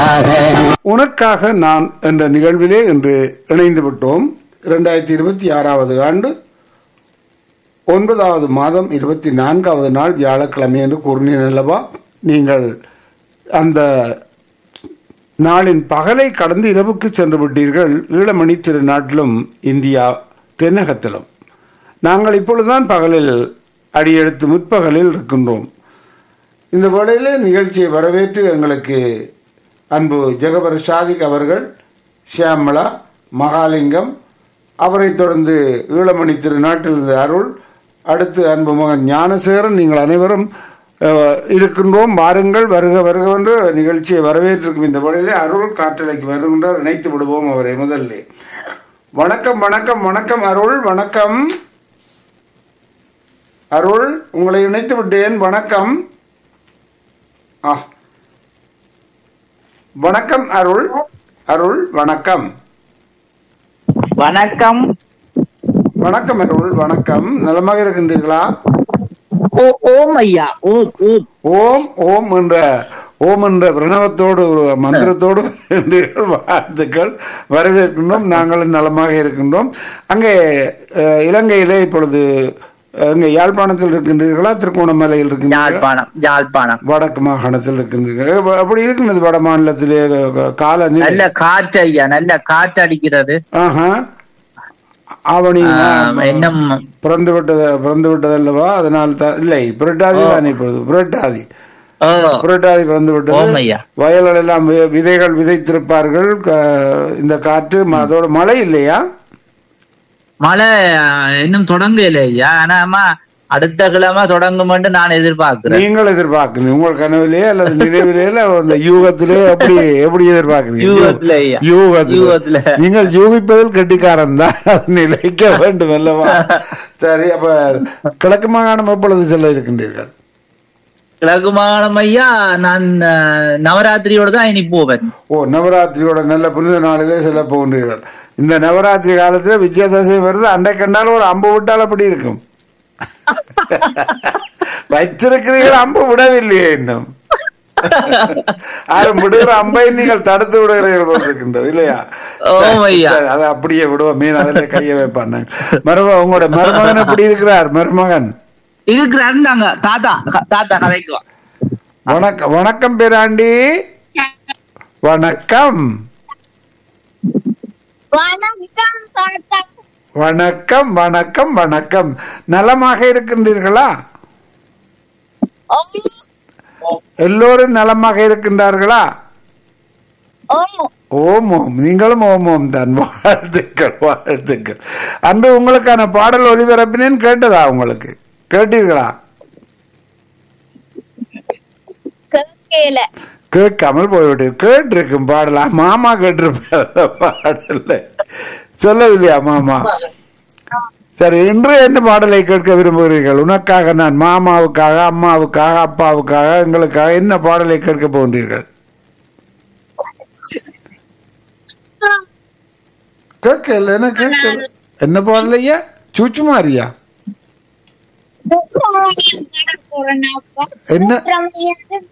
உனக்காக உனக்காக நான் என்ற நிகழ்விலே இன்று இணைந்து விட்டோம் இரண்டாயிரத்தி இருபத்தி ஆறாவது ஆண்டு ஒன்பதாவது மாதம் இருபத்தி நான்காவது நாள் வியாழக்கிழமை என்று கூறினேன் அல்லவா நீங்கள் அந்த நாளின் பகலை கடந்து இரவுக்கு சென்று விட்டீர்கள் ஈழமணி திருநாட்டிலும் இந்தியா தென்னகத்திலும் நாங்கள் இப்பொழுதுதான் பகலில் அடியெடுத்து முற்பகலில் இருக்கின்றோம் இந்த வேளையிலே நிகழ்ச்சியை வரவேற்று எங்களுக்கு அன்பு ஜெகபர் ஷாதிக் அவர்கள் ஷியாமளா மகாலிங்கம் அவரைத் தொடர்ந்து ஈழமணி திருநாட்டில் இருந்த அருள் அடுத்து அன்பு மகன் ஞானசேகரன் நீங்கள் அனைவரும் அஹ், இருக்கின்றோம் வாருங்கள் வருக வருக என்று நிகழ்ச்சியை வரவேற்றிருக்கும் இந்த வேளையிலே அருள் காற்றலைக்கு வருகின்றார் இணைத்து விடுவோம் அவரை முதல்ல வணக்கம் வணக்கம் வணக்கம் அருள் வணக்கம் அருள் உங்களை இணைத்து விட்டேன் வணக்கம் ஆ வணக்கம் அருள் அருள் வணக்கம் வணக்கம் வணக்கம் அருள் வணக்கம் நலமாக இருக்கின்றீர்களா ஓ ஓம் ஐயா ஓம் ஓம் ஓம் ஓம் என்ற ஓம் என்ற பிரணவத்தோடு ஒரு மந்திரத்தோடு இருக்கின்றீர்கள். வாழ்த்துக்கள் வரவேற்கின்றோம் நாங்களும் நலமாக இருக்கின்றோம் அங்கே அஹ், இலங்கையிலே இப்பொழுது அஹ், இங்கே யாழ்ப்பாணத்தில் இருக்கின்றீர்களா திருகோணமலையில் இருக்கின்றீர்களா யாழ்ப்பாணம் யாழ்ப்பாணம் வடக்கு மாகாணத்தில் இருக்கின்றீர்கள் அப்ப- அப்படி இருக்கின்றது வட மாநிலத்திலே க- கால நிலை நல்ல காற்று ஐயா நல்ல காற்று அடிக்கிறது ஆஹா ஆவணி ஆம், இன்னும் பிறந்து விட்டது பிறந்து விட்டது அல்லவா அதனால் தான் இல்லை புரட்டாதி தானே இப்பொழுது புரட்டாதி ஓ புரட்டாதி பிறந்து விட்டது ஓம் ஐயா வயல்கள் எல்லாம் வி- விதைகள் விதைத்திருப்பார்கள் க- இந்த காற்று ம- அதோட மழை இல்லையா மழை அஹ், இன்னும் தொடங்கல ஐயா ஆனா அம்மா அடுத்த கிழமை தொடங்கும் நான் எதிர்பார்க்கிறேன் நீங்கள் எதிர்பார்க்கிறீங்க உங்கள் கனவிலேயே அல்லது நினைவிலேயே இல்ல அந்த யூகத்திலே எப்படி எப்படி எதிர்பார்க்கிறீங்க யூகத்துல ஐயா. யூகத்துல யூகத்துல. நீங்கள் யூகிப்பதில் கெட்டிக்காரன் தான் அது நிலைக்க வேண்டும் அல்லவா சரி அப்ப கிழக்கு மாகாணம் எப்பொழுது செல்ல இருக்கின்றீர்கள் கிழக்கு மாகாணம் ஐயா நான் அஹ், நவராத்திரியோட தான் இனி போவேன் ஓ நவராத்திரியோட நல்ல புனித நாளிலே செல்ல போகின்றீர்கள் இந்த நவராத்திரி காலத்துல விஜயதசமி வருது அண்டை கண்டாலும் ஒரு அம்பு விட்டால் அப்படி இருக்கும் வைத்திருக்கிறீர்கள் அம்பு விடவில்லையே இன்னும் யாரும் விடுகிற அம்பை நீங்கள் தடுத்து விடுகிறீர்கள் போல் இருக்கின்றது இல்லையா ஓம் ஐயா. சரி, அதை அப்படியே விடுவோம் மீன் அதில் கையை வைப்பாங்க மரும உங்களோட மருமகன் எப்படி இருக்கிறார் மருமகன் இருக்கிறாரு நாங்க தாத்தா க- தாத்தா கதைக்குவோம் வணக்கம் வணக்கம் பேராண்டி வணக்கம் வணக்கம் தாத்தா வணக்கம் வணக்கம் வணக்கம் நலமாக இருக்கின்றீர்களா ஓம் எல்லோரும் நலமாக இருக்கின்றார்களா ஓம் ஓம் ஓம் நீங்களும் ஓம் ஓம் தான் வாழ்த்துக்கள் வாழ்த்துக்கள் அன்று உங்களுக்கான பாடல் ஒளிபரப்பினேன் கேட்டதா உங்களுக்கு கேட்டீர்களா கேட்கல கேட்காமல் போய்விட்டு கேட்டிருக்கும் பாடலா மாமா கேட்டிருப்பார் அந்த பாடல சொல்லவில்லையா மாமா சரி இன்று என்ன பாடலை கேட்க விரும்புகிறீர்கள் உனக்காக நான் மாமாவுக்காக அம்மாவுக்காக அப்பாவுக்காக எங்களுக்காக என்ன பாடலை கேட்க போகின்றீர்கள் கேட்கல என்ன கேட்கல என்ன பாடலையா சூச்சுமாரியா சுப்பிரமணியம் படம் போறேனாப்பா என்ன? சுப்பிரமணியம்